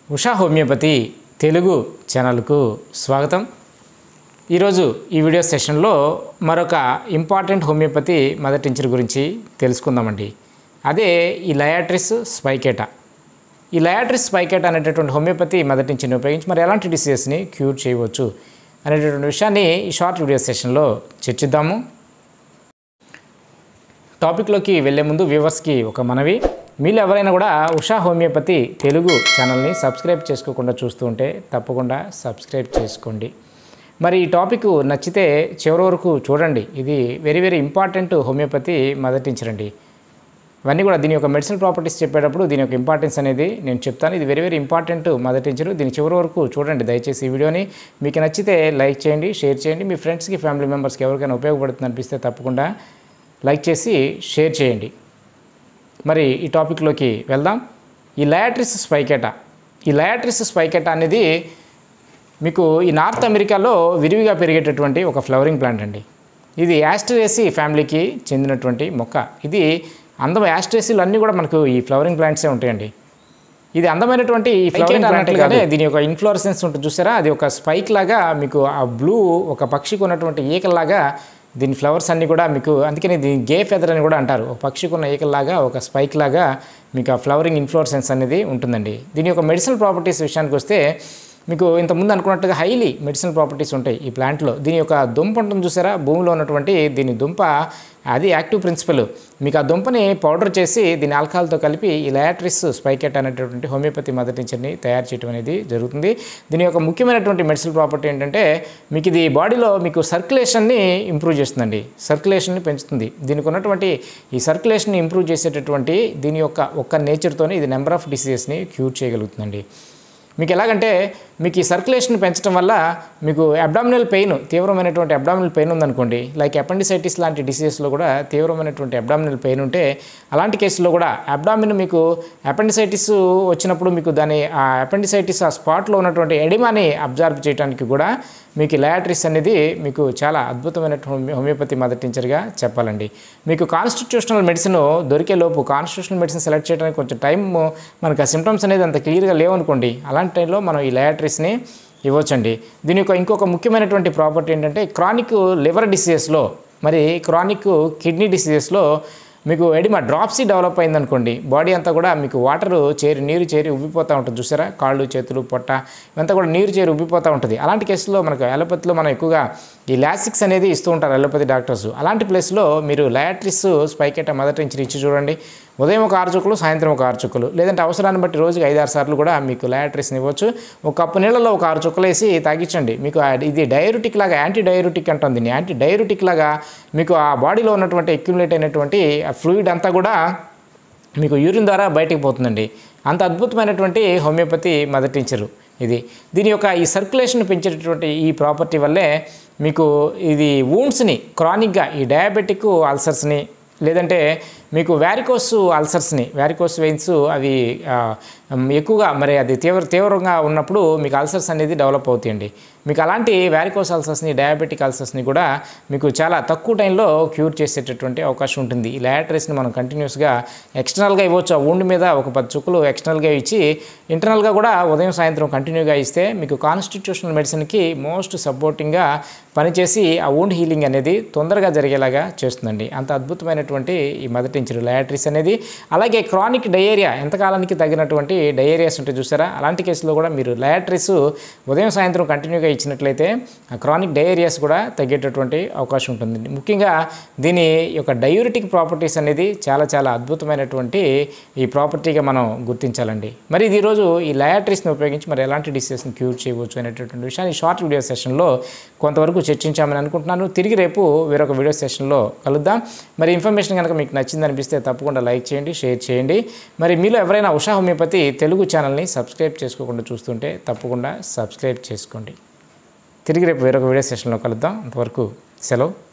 Usha homeopathy Telugu ఛానల్కు స్వాగతం ఈరోజు ఈ వీడియో సెషన్లో మరొక ఇంపార్టెంట్ హోమియోపతి మదర్ టించర్ గురించి తెలుసుకుందామండి అదే ఈ లయాట్రిస్ స్పైకేటా ఈ లయాట్రిస్ స్పైకేటా అనేటటువంటి హోమియోపతి మదర్ టించర్ని ఉపయోగించి మరి ఎలాంటి డిసీజెస్ని క్యూర్ చేయవచ్చు అనేటటువంటి విషయాన్ని ఈ షార్ట్ వీడియో సెషన్లో చర్చిద్దాము టాపిక్లోకి వెళ్ళే ముందు వ్యూవర్స్కి ఒక మనవి మీరు ఎవరైనా కూడా ఉషా హోమియోపతి తెలుగు ఛానల్ని సబ్స్క్రైబ్ చేసుకోకుండా చూస్తూ ఉంటే తప్పకుండా సబ్స్క్రైబ్ చేసుకోండి మరి ఈ టాపిక్ నచ్చితే చివరి వరకు చూడండి ఇది వెరీ వెరీ ఇంపార్టెంట్ హోమియోపతి మొదటించరండి ఇవన్నీ కూడా దీని యొక్క మెడిసినల్ ప్రాపర్టీస్ చెప్పేటప్పుడు దీని యొక్క ఇంపార్టెన్స్ అనేది నేను చెప్తాను ఇది వెరీ వెరీ ఇంపార్టెంట్ మొదటించరు దీని చివరి వరకు చూడండి దయచేసి ఈ వీడియోని మీకు నచ్చితే లైక్ చేయండి షేర్ చేయండి మీ ఫ్రెండ్స్కి ఫ్యామిలీ మెంబర్స్కి ఎవరికైనా ఉపయోగపడుతుంది అనిపిస్తే తప్పకుండా లైక్ చేసి షేర్ చేయండి మరి ఈ టాపిక్లోకి వెళ్దాం ఈ లయాట్రిస్ స్పైకెటా ఈ లయాట్రిస్ స్పైకెటా అనేది మీకు ఈ నార్త్ అమెరికాలో విరివిగా పెరిగేటటువంటి ఒక ఫ్లవరింగ్ ప్లాంట్ అండి ఇది యాస్ట్రేసి ఫ్యామిలీకి చెందినటువంటి మొక్క ఇది అందం యాస్ట్రేసీలు అన్నీ కూడా మనకు ఈ ఫ్లవరింగ్ ప్లాంట్సే ఉంటాయండి ఇది అందమైనటువంటి ఈ ఫ్లవరింగ్ అన్నట్లుగానే దీని యొక్క ఇన్ఫ్లోరసెన్స్ ఉంటుంది చూసారా అది ఒక స్పైక్ లాగా మీకు ఆ బ్లూ ఒక పక్షికి ఉన్నటువంటి ఈకల్లాగా దీని ఫ్లవర్స్ అన్నీ కూడా మీకు అందుకని దీని గే ఫెదర్ అని కూడా అంటారు ఒక పక్షికి ఉన్న ఈకల్లాగా ఒక స్పైక్ లాగా మీకు ఆ ఫ్లవరింగ్ ఇన్ఫ్లోరసెన్స్ అనేది ఉంటుందండి దీని యొక్క మెడిసినల్ ప్రాపర్టీస్ విషయానికి వస్తే మీకు ఇంతకుముందు అనుకున్నట్టుగా హైలీ మెడిసినల్ ప్రాపర్టీస్ ఉంటాయి ఈ ప్లాంట్లో దీని యొక్క దుంప ఉంటుంది చూసారా భూమిలో ఉన్నటువంటి దీని దుంప అది యాక్టివ్ ప్రిన్సిపల్ మీకు ఆ దుంపని పౌడర్ చేసి దీని ఆల్కహాల్తో కలిపి ఈ లయాట్రిస్ స్పైకెట్ అనేటటువంటి హోమియోపతి మదర్ టీచర్ని తయారు చేయడం అనేది జరుగుతుంది దీని యొక్క ముఖ్యమైనటువంటి మెడిసినల్ ప్రాపర్టీ ఏంటంటే మీకు ఇది బాడీలో మీకు సర్క్యులేషన్ని ఇంప్రూవ్ చేస్తుందండి సర్క్యులేషన్ని పెంచుతుంది దీనికి ఉన్నటువంటి ఈ సర్క్యులేషన్ని ఇంప్రూవ్ చేసేటటువంటి దీని యొక్క ఒక్క నేచర్తోనే ఇది నెంబర్ ఆఫ్ డిసీజెస్ని క్యూర్ చేయగలుగుతుందండి మీకు ఎలాగంటే మీకు ఈ సర్క్యులేషన్ పెంచడం వల్ల మీకు అబ్డామినల్ పెయిన్ తీవ్రమైనటువంటి అబ్డామినల్ పెయిన్ ఉందనుకోండి లైక్ అపెండిసైటిస్ లాంటి డిసీజెస్లో కూడా తీవ్రమైనటువంటి అబ్డామినల్ పెయిన్ ఉంటే అలాంటి కేసులో కూడా అబ్డామిన్ మీకు అపెండిసైటిస్ వచ్చినప్పుడు మీకు దాని ఆ అపెండిసైటిస్ ఆ స్పాట్లో ఉన్నటువంటి ఎడిమాని అబ్జర్వ్ చేయడానికి కూడా మీకు లయాట్రిస్ అనేది మీకు చాలా అద్భుతమైనటువంటి హోమియోపతి మదర్ టీచర్గా చెప్పాలండి మీకు కాన్స్టిట్యూషనల్ మెడిసిన్ దొరికే లోపు కాన్స్టిట్యూషనల్ మెడిసిన్ సెలెక్ట్ చేయడానికి కొంచెం టైం మనకు ఆ సిమ్టమ్స్ అనేది అంత క్లియర్గా లేవనుకోండి అలాంటి టైంలో మనం ఈ లయాట్రిస్ని ఇవ్వచ్చండి దీని యొక్క ఇంకొక ముఖ్యమైనటువంటి ప్రాపర్టీ ఏంటంటే క్రానిక్ లివర్ డిసీజెస్లో మరి క్రానిక్ కిడ్నీ డిసీజెస్లో మీకు ఎడిమా డ్రాప్సీ డెవలప్ అయిందనుకోండి బాడీ అంతా కూడా మీకు వాటర్ చేరి నీరు చేరి ఉబ్బిపోతూ ఉంటుంది చూసారా కాళ్ళు చేతులు పొట్ట ఇవంతా కూడా నీరు చేరి ఉబ్బిపోతూ ఉంటుంది అలాంటి కేసులో మనకు అలోపతిలో మనం ఎక్కువగా ఈ లాసిక్స్ అనేది ఇస్తూ ఉంటారు అలోపతి డాక్టర్స్ అలాంటి ప్లేస్లో మీరు లయాట్రిస్ స్పైకెట్ మొదటి నుంచి ఇచ్చి చూడండి ఉదయం ఒక ఆరు చుక్కలు సాయంత్రం ఒక ఆరు చుక్కలు లేదంటే అవసరాన్ని బట్టి రోజుకి ఐదు ఆరు సార్లు కూడా మీకు లయాట్రిస్ని ఇవ్వచ్చు ఒక కప్పు నీళ్ళలో ఒక ఆరు చుక్కలు వేసి తాగించండి మీకు ఆ- ఇది డైరుటిక్ లాగా యాంటీ డైరుటిక్ అంటుంది దీన్ని యాంటీ డైరుటిక్ లాగా మీకు ఆ బాడీలో ఉన్నటువంటి అక్యుములేట్ అయినటువంటి ఆ ఫ్లూయిడ్ అంతా కూడా మీకు యూరిన్ ద్వారా బయటికి పోతుందండి అంత అద్భుతమైనటువంటి హోమియోపతి మదర్ టీచరు ఇది దీని యొక్క ఈ సర్క్యులేషన్ పెంచేటటువంటి ఈ ప్రాపర్టీ వల్లే మీకు ఇది వూండ్స్ని క్రానిక్గా ఈ డయాబెటిక్ అల్సర్స్ని లేదంటే మీకు వ్యారికోస్ అల్సర్స్ని వ్యారికోస్ వెయిన్స్ అవి ఆ, ఎక్కువగా మరి అది తీవ్ర తీవ్రంగా ఉన్నప్పుడు మీకు అల్సర్స్ అనేది డెవలప్ అవుతాయండి మీకు అలాంటి వ్యారికోస్ అల్సర్స్ని డయాబెటిక్ అల్సర్స్ని కూడా మీకు చాలా తక్కువ టైంలో క్యూర్ చేసేటటువంటి అవకాశం ఉంటుంది ఈ లయాట్రిస్ని మనం కంటిన్యూస్గా ఎక్స్టర్నల్గా ఇవ్వచ్చు ఆ wound మీద ఒక పది చుక్కలు ఎక్స్టర్నల్గా ఇచ్చి ఇంటర్నల్గా కూడా ఉదయం సాయంత్రం కంటిన్యూగా ఇస్తే మీకు కాన్స్టిట్యూషనల్ మెడిసిన్కి మోస్ట్ సపోర్టింగ్గా పనిచేసి ఆ wound హీలింగ్ అనేది తొందరగా జరిగేలాగా చేస్తుందండి అంత అద్భుతమైనటువంటి ఈ మదర్ టించర్ లయాట్రిస్ అనేది అలాగే క్రానిక్ డయేరియా ఎంతకాలానికి తగినటువంటి డయేరియాస్ ఉంటాయి చూసారా అలాంటి కేసులో కూడా మీరు లయాట్రిస్ ఉదయం సాయంత్రం కంటిన్యూగా ఇచ్చినట్లయితే ఆ క్రానిక్ డయేరియాస్ కూడా తగ్గేటటువంటి అవకాశం ఉంటుంది ముఖ్యంగా దీని యొక్క డయూరిటిక్ ప్రాపర్టీస్ అనేది చాలా చాలా అద్భుతమైనటువంటి ఈ ప్రాపర్టీగా మనం గుర్తించాలండి మరి ఇది ఈరోజు ఈ లయాట్రిస్ని ఉపయోగించి మరి ఎలాంటి డిసీజెస్ని క్యూర్ చేయవచ్చు అనేటటువంటి విషయాన్ని షార్ట్ వీడియో సెషన్లో కొంతవరకు చర్చించామని అనుకుంటున్నాను తిరిగి రేపు వేరొక వీడియో సెషన్లో కలుద్దాం మరి ఇన్ఫర్మేషన్ కనుక మీకు నచ్చింది అనిపిస్తే తప్పకుండా లైక్ చేయండి షేర్ చేయండి మరి మీలో ఎవరైనా ఉషా హోమియోపతి తెలుగు ఛానల్ని సబ్స్క్రైబ్ చేసుకోకుండా చూస్తుంటే తప్పకుండా సబ్స్క్రైబ్ చేసుకోండి తిరిగి రేపు వేరొక వీడియో సెషన్లో కలుద్దాం అంతవరకు సెలవు